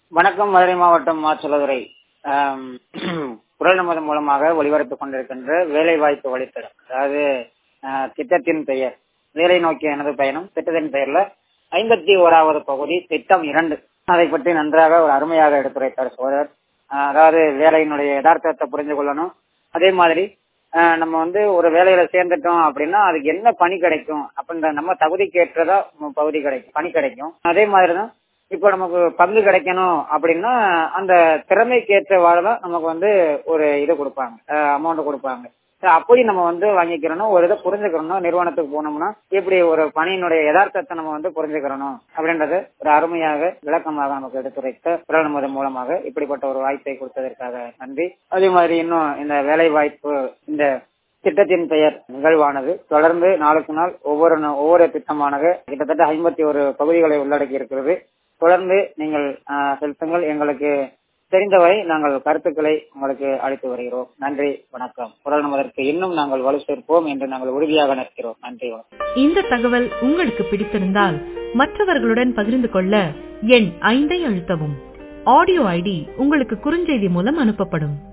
வணக்கம் மதுரை மாவட்டம் மாச்சலதுரை குரல் நமது மூலமாக ஒளிபரப்பிக் கொண்டிருக்கின்ற வேலை வாய்ப்பு வழித்தடம் அதாவது ஆஹ், திட்டத்தின் பெயர் வேலை நோக்கிய எனது பயணம் திட்டத்தின் பெயர்ல ஐம்பத்தி ஓராவது பகுதி திட்டம் இரண்டு அதை பற்றி நன்றாக ஒரு அருமையாக எடுத்துரைத்தார் சோழர் ஆஹ், அதாவது வேலையினுடைய யதார்த்தத்தை புரிந்து கொள்ளணும் அதே மாதிரி ஆஹ், நம்ம வந்து ஒரு வேலையில சேர்ந்துட்டோம் அப்படின்னா அதுக்கு என்ன பணி கிடைக்கும் அப்படின்ற நம்ம தகுதிக்கு ஏற்றதா நம்ம பகுதி கிடைக்கும் பணி கிடைக்கும் அதே மாதிரிதான் இப்போ நமக்கு பங்கு கிடைக்கணும் அப்படின்னா அந்த திறமைக்கு ஏற்றவாறு தான் நமக்கு வந்து ஒரு இது கொடுப்பாங்க அமௌண்ட் கொடுப்பாங்க So, அப்படி நம்ம வந்து வாங்கிக்கிறணும் ஒரு இதை புரிஞ்சுக்கிறணும் நிறுவனத்துக்கு போனோம்னா இப்படி ஒரு பணியினுடைய யதார்த்தத்தை நம்ம வந்து புரிஞ்சுக்கிறணும் அப்படின்றது ஒரு அருமையாக விளக்கமாக நமக்கு எடுத்துரைத்த குரல் நமது மூலமாக இப்படிப்பட்ட ஒரு வாய்ப்பை கொடுத்ததற்காக நன்றி அதே மாதிரி இன்னும் இந்த வேலை வாய்ப்பு இந்த திட்டத்தின் பெயர் நிகழ்வானது தொடர்ந்து நாளுக்கு நாள் ஒவ்வொரு நா- ஒவ்வொரு திட்டமானது கிட்டத்தட்ட ஐம்பத்தி ஒரு பகுதிகளை உள்ளடக்கி இருக்கிறது தொடர்ந்து நீங்கள் ஆஹ், செலுத்துங்கள் எங்களுக்கு தெரிந்தவரை நாங்கள் கருத்துக்களை உங்களுக்கு அளித்து வருகிறோம் நன்றி வணக்கம் குரல் நமதற்கு இன்னும் நாங்கள் வலு சேர்ப்போம் என்று நாங்கள் உறுதியாக நிற்கிறோம் நன்றி வணக்கம் இந்த தகவல் உங்களுக்கு பிடித்திருந்தால் மற்றவர்களுடன் பகிர்ந்து கொள்ள எண் ஐந்தை அழுத்தவும் ஆடியோ ஐடி உங்களுக்கு குறுஞ்செய்தி மூலம் அனுப்பப்படும்